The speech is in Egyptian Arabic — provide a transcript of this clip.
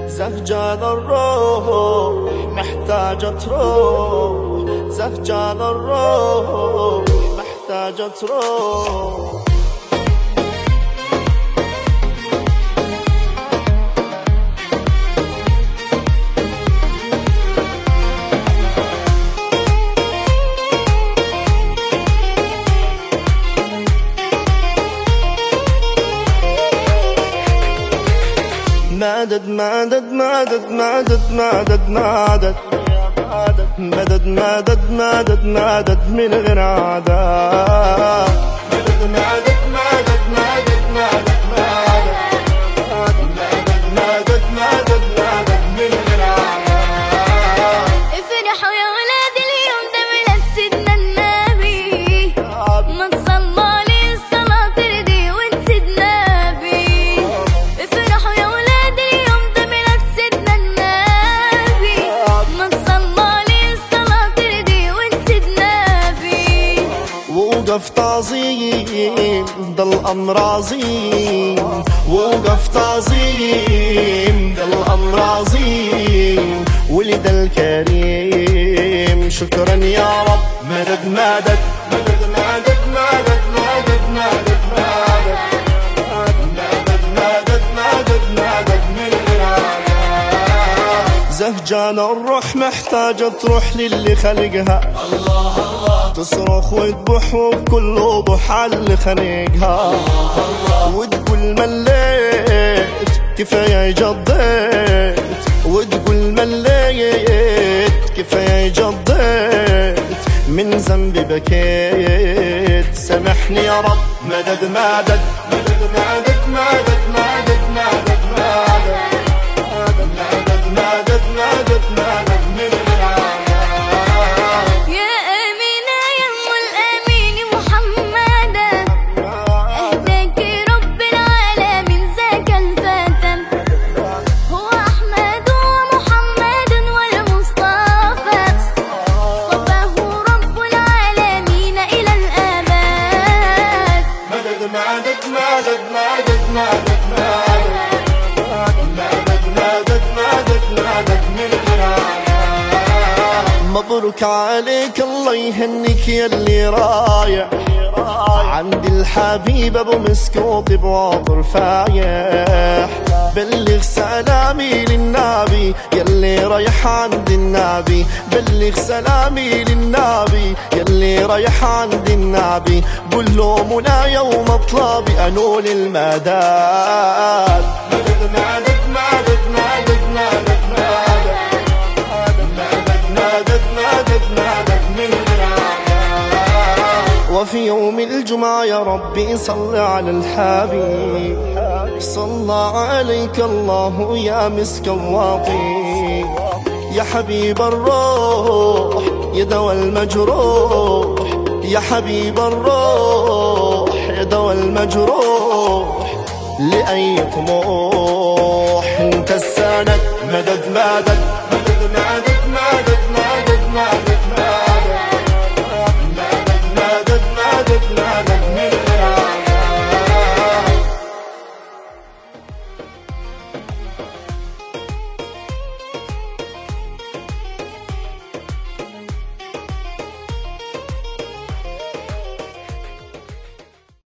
زهجان الروح محتاجة تروح زهجان الروح محتاجة تروح مدد مدد مدد مدد مدد مدد مدد مدد مدد مدد من غير عدد مدد مدد مدد مدد مدد وقف تعظيم ضل أمر عظيم وقف تعظيم ضل أمر عظيم ولد الكريم شكرا يا رب مدد مدد مدد مدد مدد مدد مدد زهجان الروح محتاجة تروح للي خلقها الله الله تصرخ وتبح وبكل وضوح على اللي خنقها وتقول مليت كفاية جضيت وتقول مليت كفاية جضيت من ذنبي بكيت سامحني يا رب مدد مدد مدد مدد مدد مدد مدد مدد مبروك عليك الله يهنيك يا اللي رايح عند الحبيب ابو مسكوط بواطر فايح بلغ سلامي للنبي يلي رايح عند النبي بلغ سلامي للنبي يلي رايح عند النبي قول له منى يوم طلبي انول المداد مدد مدد مدد مدد مدد وفي يوم الجمعة يا ربي صل على الحبيب صلى عليك الله يا مسك الواقي يا حبيب الروح يا دوا المجروح يا حبيب الروح يا دوا المجروح لأي طموح انت السند مدد مدد مدد مدد